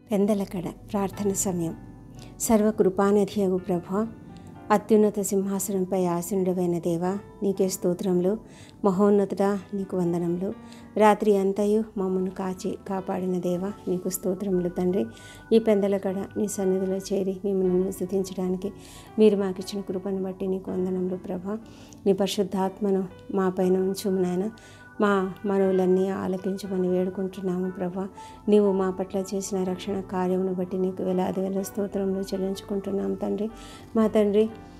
పెందలకడ ప్రార్థన సమయం సర్వకృపానిధియగు ప్రభ అత్యున్నత సింహాసనంపై ఆసనుడవైన దేవా నీకే స్తోత్రములు మహోన్నతుడా నీకు వందనములు రాత్రి అంతయు మమ్మల్ని కాచి కాపాడిన దేవా నీకు స్తోత్రములు తండ్రి ఈ పెందలకడ నీ సన్నిధిలో చేరి మిమ్మల్ని స్థుతించడానికి మీరు మాకు ఇచ్చిన కృపను బట్టి నీకు వందనములు ప్రభ నీ పరిశుద్ధాత్మను మా పైన ఉంచుము నాయన మా మనవులన్నీ ఆలకించమని వేడుకుంటున్నాము ప్రభా నీవు మా పట్ల చేసిన రక్షణ కార్యమును బట్టి నీకు వేలాది వేల స్తోత్రంలో చెల్లించుకుంటున్నాం తండ్రి మా తండ్రి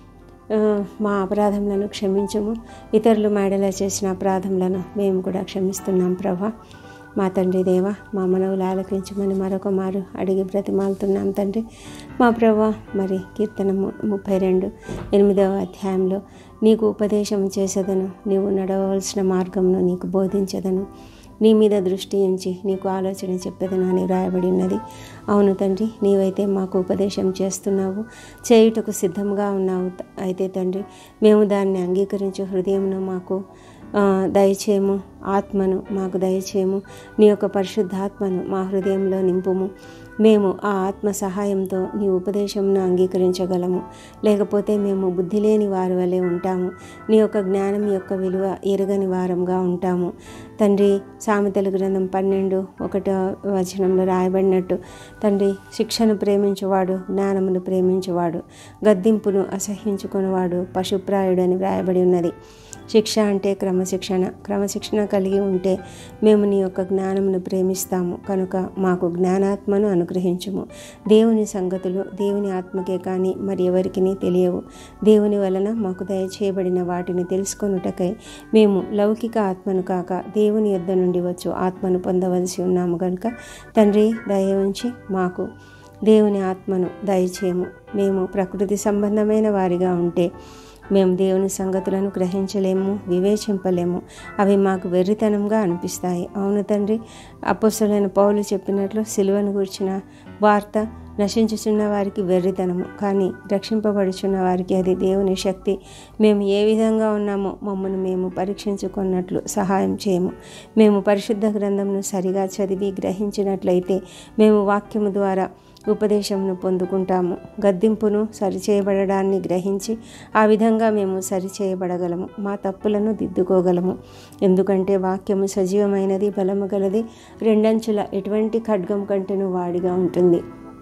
ఆ, మా అపరాధములను క్షమించము ఇతరులు మేడలా చేసిన అపరాధములను మేము కూడా క్షమిస్తున్నాం ప్రభా మా తండ్రి దేవ మా మనవులు ఆలకించమని మరొక మారు అడిగి బ్రతిమాలుతున్నాం తండ్రి మా ప్రభా మరి కీర్తన ము- ముప్పై రెండు ఎనిమిదవ అధ్యాయంలో నీకు ఉపదేశం చేసేదను నీవు నడవలసిన మార్గమును నీకు బోధించదను నీ మీద దృష్టి ఉంచి నీకు ఆలోచన చెప్పేదను అని వ్రాయబడి ఉన్నది అవును తండ్రి నీవైతే మాకు ఉపదేశం చేస్తున్నావు చేయుటకు సిద్ధంగా ఉన్నావు త- అయితే తండ్రి మేము దాన్ని అంగీకరించు హృదయమును మాకు ఆ, దయచేయము ఆత్మను మాకు దయచేయము నీ యొక్క పరిశుద్ధాత్మను మా హృదయంలో నింపుము మేము ఆ ఆత్మ సహాయంతో నీ ఉపదేశంను అంగీకరించగలము లేకపోతే మేము బుద్ధి లేని వారి వలె ఉంటాము నీ యొక్క జ్ఞానం యొక్క విలువ ఎరగని వారంగా ఉంటాము తండ్రి సామెతల గ్రంథం పన్నెండు ఒకటో వచనంలో రాయబడినట్టు తండ్రి శిక్షను ప్రేమించువాడు జ్ఞానమును ప్రేమించువాడు గద్దింపును అసహించుకునేవాడు పశుప్రాయుడు అని వ్రాయబడి ఉన్నది శిక్ష అంటే క్రమశిక్షణ క్రమశిక్షణ కలిగి ఉంటే మేము నీ యొక్క జ్ఞానమును ప్రేమిస్తాము కనుక మాకు జ్ఞానాత్మను అనుగ్రహించుము దేవుని సంగతులు దేవుని ఆత్మకే కానీ మరి ఎవరికి తెలియవు దేవుని వలన మాకు దయచేయబడిన వాటిని తెలుసుకొనుటకై మేము లౌకిక ఆత్మను కాక దేవుని యొద్ద నుండి వచ్చు ఆత్మను పొందవలసి ఉన్నాము కనుక తండ్రి దయ ఉంచి మాకు దేవుని ఆత్మను దయచేయము మేము ప్రకృతి సంబంధమైన వారిగా ఉంటే మేము దేవుని సంగతులను గ్రహించలేము వివేచింపలేము అవి మాకు వెర్రితనంగా అనిపిస్తాయి అవును తండ్రి అప్పసులైన పౌలు చెప్పినట్లు సిలువను కూర్చిన వార్త నశించుచున్న వారికి వెర్రితనము కానీ రక్షింపబడుచున్న వారికి అది దేవుని శక్తి మేము ఏ విధంగా ఉన్నామో మమ్మల్ని మేము పరీక్షించుకున్నట్లు సహాయం చేయము మేము పరిశుద్ధ గ్రంథంను సరిగా చదివి గ్రహించినట్లయితే మేము వాక్యము ద్వారా ఉపదేశమును పొందుకుంటాము గద్దింపును సరిచేయబడడాన్ని గ్రహించి ఆ విధంగా మేము సరిచేయబడగలము మా తప్పులను దిద్దుకోగలము ఎందుకంటే వాక్యము సజీవమైనది బలము గలది రెండంచుల ఎటువంటి ఖడ్గం కంటేను వాడిగా ఉంటుంది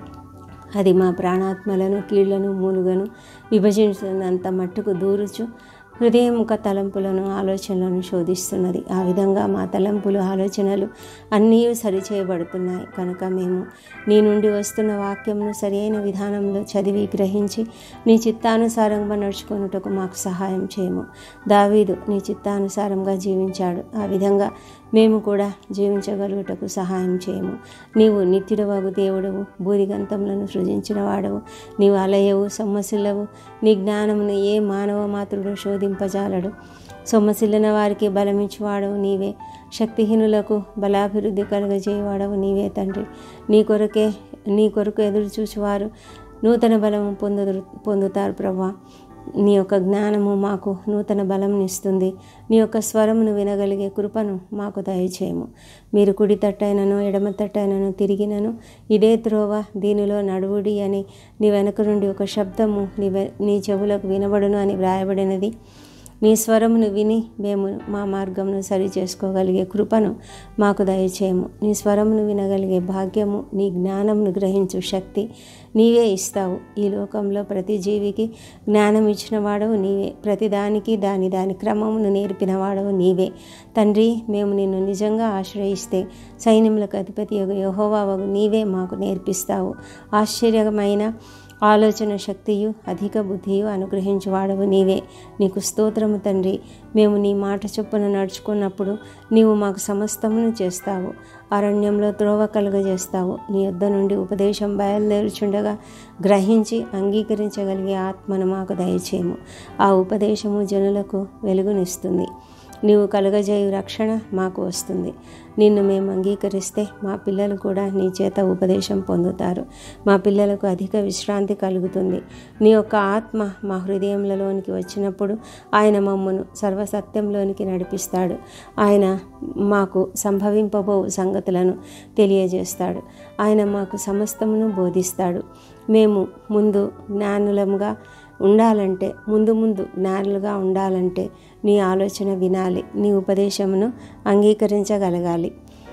అది మా ప్రాణాత్మలను కీళ్లను మూలుగను విభజించినంత మట్టుకు దూరుచు హృదయముఖ తలంపులను ఆలోచనలను శోధిస్తున్నది ఆ విధంగా మా తలంపులు ఆలోచనలు అన్నీ సరిచేయబడుతున్నాయి కనుక మేము నీ నుండి వస్తున్న వాక్యంను సరైన విధానంలో చదివి గ్రహించి నీ చిత్తానుసారంగా నడుచుకొనుటకు మాకు సహాయం చేయము దావీదు నీ చిత్తానుసారంగా జీవించాడు ఆ విధంగా మేము కూడా జీవించగలుగుటకు సహాయం చేయము నీవు నిత్యుడవగు దేవుడవు భూరిగంతములను సృజించిన వాడవు నీవు అలయవు సొమ్మసిల్లవు నీ జ్ఞానమును ఏ మానవ మాతృడు శోధింపజాలడు సొమ్మసిల్లిన వారికి బలమిచ్చువాడవు నీవే శక్తిహీనులకు బలాభివృద్ధి కలుగజేయవాడవు నీవే తండ్రి నీ కొరకే నీ కొరకు ఎదురు చూచువారు నూతన బలము పొందు పొందుతారు ప్రభా నీ యొక్క జ్ఞానము మాకు నూతన బలం ఇస్తుంది నీ యొక్క స్వరమును వినగలిగే కృపను మాకు దయచేయము మీరు కుడి తట్టైనను ఎడమ తట్టైనను తిరిగినను ఇదే త్రోవ దీనిలో నడువుడి అని నీ వెనక నుండి ఒక శబ్దము నీ వె- నీ చెవులకు వినబడును అని వ్రాయబడినది నీ స్వరమును విని మేము మా మార్గమును సరి చేసుకోగలిగే కృపను మాకు దయచేయము నీ స్వరమును వినగలిగే భాగ్యము నీ జ్ఞానమును గ్రహించు శక్తి నీవే ఇస్తావు ఈ లోకంలో ప్రతి జీవికి జ్ఞానం ఇచ్చిన వాడవు నీవే ప్రతి దానికి దాని దాని క్రమమును నేర్పిన వాడవు నీవే తండ్రి మేము నిన్ను నిజంగా ఆశ్రయిస్తే సైన్యములకు అధిపతి యహోవావగు నీవే మాకు నేర్పిస్తావు ఆశ్చర్యమైన ఆలోచన శక్తియు అధిక బుద్ధియు అనుగ్రహించువాడవు నీవే నీకు స్తోత్రము తండ్రి మేము నీ మాట చొప్పున నడుచుకున్నప్పుడు నీవు మాకు సమస్తమును చేస్తావు అరణ్యంలో త్రోవ కలుగజేస్తావు నీ యొద్ద నుండి ఉపదేశం బయలుదేరుచుండగా గ్రహించి అంగీకరించగలిగే ఆత్మను మాకు దయచేయము ఆ ఉపదేశము జనులకు వెలుగునిస్తుంది నీవు కలుగజేయు రక్షణ మాకు వస్తుంది నిన్ను మేము అంగీకరిస్తే మా పిల్లలు కూడా నీ చేత ఉపదేశం పొందుతారు మా పిల్లలకు అధిక విశ్రాంతి కలుగుతుంది నీ యొక్క ఆత్మ మా హృదయంలోనికి వచ్చినప్పుడు ఆయన మమ్మను సర్వసత్యంలోనికి నడిపిస్తాడు ఆయన మాకు సంభవింపబో సంగతులను తెలియజేస్తాడు ఆయన మాకు సమస్తమును బోధిస్తాడు మేము ముందు జ్ఞానులముగా ఉండాలంటే ముందు ముందు జ్ఞానులుగా ఉండాలంటే నీ ఆలోచన వినాలి నీ ఉపదేశమును అంగీకరించగలగాలి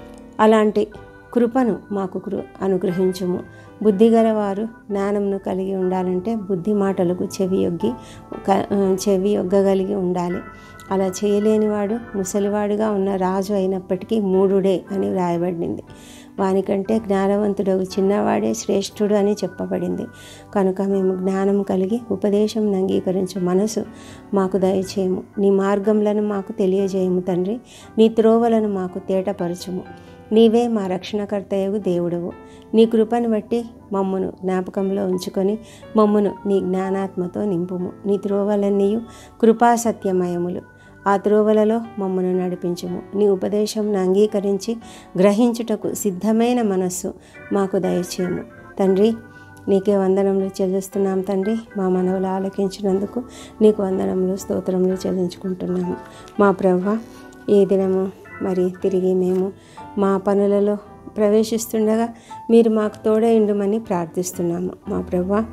అలాంటి కృపను మాకు కృ అనుగ్రహించుము బుద్ధిగలవారు జ్ఞానమును కలిగి ఉండాలంటే బుద్ధి మాటలకు చెవి యొగ్గి క- చెవి యొగ్గగలిగి ఉండాలి అలా చేయలేనివాడు ముసలివాడుగా ఉన్న రాజు అయినప్పటికీ మూడుడే అని వ్రాయబడింది వానికంటే జ్ఞానవంతుడు చిన్నవాడే శ్రేష్ఠుడు అని చెప్పబడింది కనుక మేము జ్ఞానం కలిగి ఉపదేశం అంగీకరించు మనసు మాకు దయచేయము నీ మార్గములను మాకు తెలియజేయము తండ్రి నీ త్రోవలను మాకు తేటపరచుము నీవే మా రక్షణకర్తయగు దేవుడవు నీ కృపను బట్టి మమ్మును జ్ఞాపకంలో ఉంచుకొని మమ్మును నీ జ్ఞానాత్మతో నింపుము నీ త్రోవలన్నీయు కృపాసత్యమయములు ఆ త్రోవలలో మమ్మను నడిపించుము నీ ఉపదేశం అంగీకరించి గ్రహించుటకు సిద్ధమైన మనస్సు మాకు దయచేయము తండ్రి నీకే వందనములు చెల్లిస్తున్నాం తండ్రి మా మనవులు ఆలకించినందుకు నీకు వందనములు స్తోత్రములు చెల్లించుకుంటున్నాము మా ప్రభు ఈ దినము మరి తిరిగి మేము మా పనులలో ప్రవేశిస్తుండగా మీరు మాకు తోడైండుమని ప్రార్థిస్తున్నాము మా ప్రభు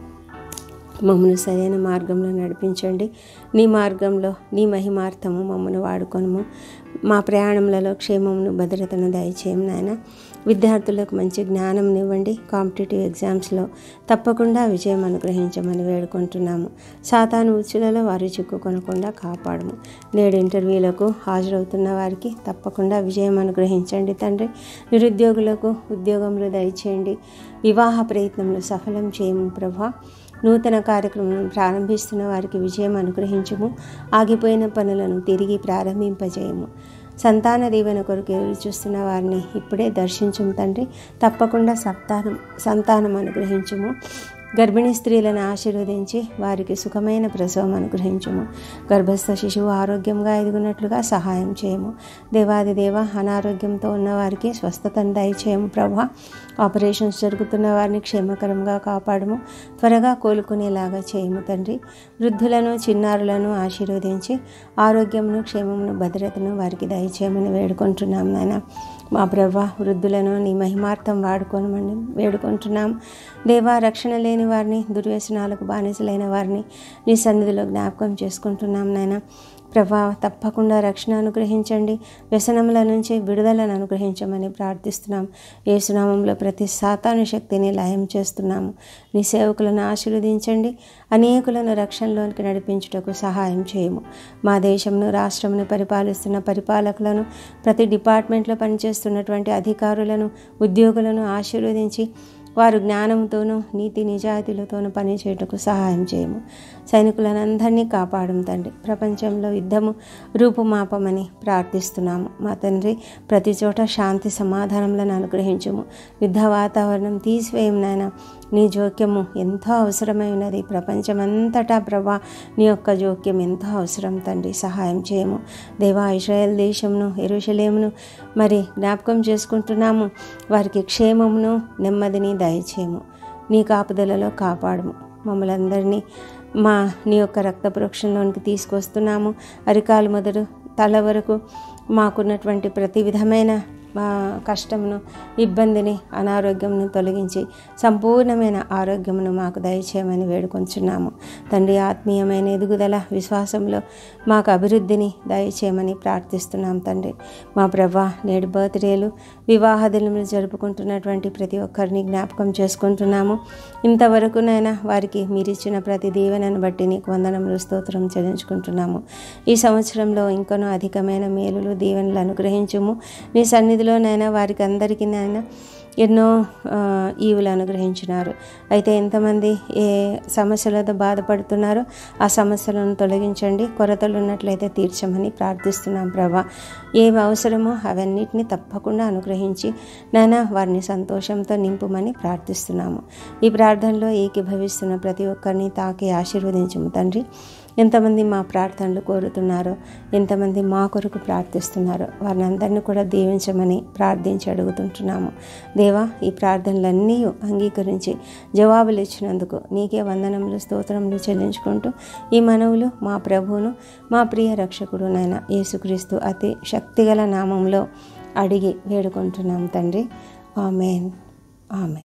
మమ్మల్ని సరైన మార్గంలో నడిపించండి నీ మార్గంలో నీ మహిమార్థము మమ్మల్ని వాడుకొనము మా ప్రయాణములలో క్షేమమును భద్రతను దయచేయం నాయన విద్యార్థులకు మంచి జ్ఞానం ఇవ్వండి కాంపిటేటివ్ ఎగ్జామ్స్లో తప్పకుండా విజయం అనుగ్రహించమని వేడుకుంటున్నాము సాతాను ఉచ్చులలో వారు చిక్కుకొనకుండా కాపాడము నేడు ఇంటర్వ్యూలకు హాజరవుతున్న వారికి తప్పకుండా విజయం అనుగ్రహించండి తండ్రి నిరుద్యోగులకు ఉద్యోగంలో దయచేయండి వివాహ ప్రయత్నంలో సఫలం చేయము ప్రభా నూతన కార్యక్రమం ప్రారంభిస్తున్న వారికి విజయం అనుగ్రహించుము ఆగిపోయిన పనులను తిరిగి ప్రారంభింపజేయము సంతాన దీవెన కొరకు ఎదురు చూస్తున్న వారిని ఇప్పుడే దర్శించుము తండ్రి తప్పకుండా సంతానం సంతానం అనుగ్రహించుము గర్భిణీ స్త్రీలను ఆశీర్వదించి వారికి సుఖమైన ప్రసవం అనుగ్రహించుము గర్భస్థ శిశువు ఆరోగ్యంగా ఎదుగునట్లుగా సహాయం చేయము దేవాది దేవ అనారోగ్యంతో ఉన్న వారికి స్వస్థతను దయచేయము ప్రభా ఆపరేషన్స్ జరుగుతున్న వారిని క్షేమకరంగా కాపాడము త్వరగా కోలుకునేలాగా చేయము తండ్రి వృద్ధులను చిన్నారులను ఆశీర్వదించి ఆరోగ్యమును క్షేమమును భద్రతను వారికి దయచేయమని వేడుకుంటున్నాం నాయన మా ప్రభా వృద్ధులను నీ మహిమార్థం వాడుకోనమని వేడుకుంటున్నాం దేవా రక్షణ లేని వారిని దుర్వ్యసనాలకు బానిసలైన వారిని నీ సన్నిధిలో జ్ఞాపకం చేసుకుంటున్నాం నాయన ప్రభా తప్పకుండా రక్షణ అనుగ్రహించండి వ్యసనముల నుంచి విడుదలను అనుగ్రహించమని ప్రార్థిస్తున్నాం ఏసునామంలో ప్రతి సాతాను శక్తిని లయం చేస్తున్నాము నీ సేవకులను ఆశీర్వదించండి అనేకులను రక్షణలోనికి నడిపించుటకు సహాయం చేయము మా దేశంను రాష్ట్రమును పరిపాలిస్తున్న పరిపాలకులను ప్రతి డిపార్ట్మెంట్లో పనిచేస్తున్నటువంటి అధికారులను ఉద్యోగులను ఆశీర్వదించి వారు జ్ఞానంతోనూ నీతి నిజాయితీలతోనూ పనిచేయటకు సహాయం చేయము సైనికులను అందరినీ కాపాడం తండ్రి ప్రపంచంలో యుద్ధము రూపుమాపమని ప్రార్థిస్తున్నాము మా తండ్రి ప్రతి చోట శాంతి సమాధానములను అనుగ్రహించము యుద్ధ వాతావరణం తీసివేయం నాయన నీ జోక్యము ఎంతో అవసరమై ఉన్నది ప్రపంచమంతటా ప్రభా నీ యొక్క జోక్యం ఎంతో అవసరం తండ్రి సహాయం చేయము దేవా ఇస్రాయేల్ దేశమును ఎరుషలేమును మరి జ్ఞాపకం చేసుకుంటున్నాము వారికి క్షేమమును నెమ్మదిని దయచేయము నీ కాపుదలలో కాపాడము మమ్మల్ని అందరినీ మా నీ యొక్క రక్త ప్రోక్షణలోనికి తీసుకొస్తున్నాము అరికాలు మొదలు తల వరకు మాకున్నటువంటి ప్రతి విధమైన మా కష్టమును ఇబ్బందిని అనారోగ్యమును తొలగించి సంపూర్ణమైన ఆరోగ్యమును మాకు దయచేయమని వేడుకొంచున్నాము తండ్రి ఆత్మీయమైన ఎదుగుదల విశ్వాసంలో మాకు అభివృద్ధిని దయచేయమని ప్రార్థిస్తున్నాం తండ్రి మా ప్రభా నేడు బర్త్డేలు వివాహ దినములు జరుపుకుంటున్నటువంటి ప్రతి ఒక్కరిని జ్ఞాపకం చేసుకుంటున్నాము ఇంతవరకునైనా వారికి మీరిచ్చిన ప్రతి దీవెనను బట్టి నీకు వందనములు స్తోత్రం చెల్లించుకుంటున్నాము ఈ సంవత్సరంలో ఇంకనూ అధికమైన మేలులు దీవెనలు అనుగ్రహించుము నీ సన్నిధిలోనైనా వారికి అందరికీ నాయన ఎన్నో ఆ, ఈవులు అనుగ్రహించినారు అయితే ఎంతమంది ఏ సమస్యలతో బాధపడుతున్నారో ఆ సమస్యలను తొలగించండి కొరతలు ఉన్నట్లయితే తీర్చమని ప్రార్థిస్తున్నాం ప్రభా ఏవి అవసరమో అవన్నిటిని తప్పకుండా అనుగ్రహించి నాయన వారిని సంతోషంతో నింపుమని ప్రార్థిస్తున్నాము ఈ ప్రార్థనలో ఏకీభవిస్తున్న ప్రతి ఒక్కరిని తాకి ఆశీర్వదించము తండ్రి ఎంతమంది మా ప్రార్థనలు కోరుతున్నారో ఎంతమంది మా కొరకు ప్రార్థిస్తున్నారో వారిని అందరినీ కూడా దీవించమని ప్రార్థించి అడుగుతుంటున్నాము దేవా ఈ ప్రార్థనలన్నీ అంగీకరించి జవాబులు ఇచ్చినందుకు నీకే వందనములు స్తోత్రములు చెల్లించుకుంటూ ఈ మనవులు మా ప్రభువును మా ప్రియ రక్షకుడు నాయన యేసుక్రీస్తు అతి శక్తిగల నామంలో అడిగి వేడుకుంటున్నాం తండ్రి ఆమెన్ ఆమె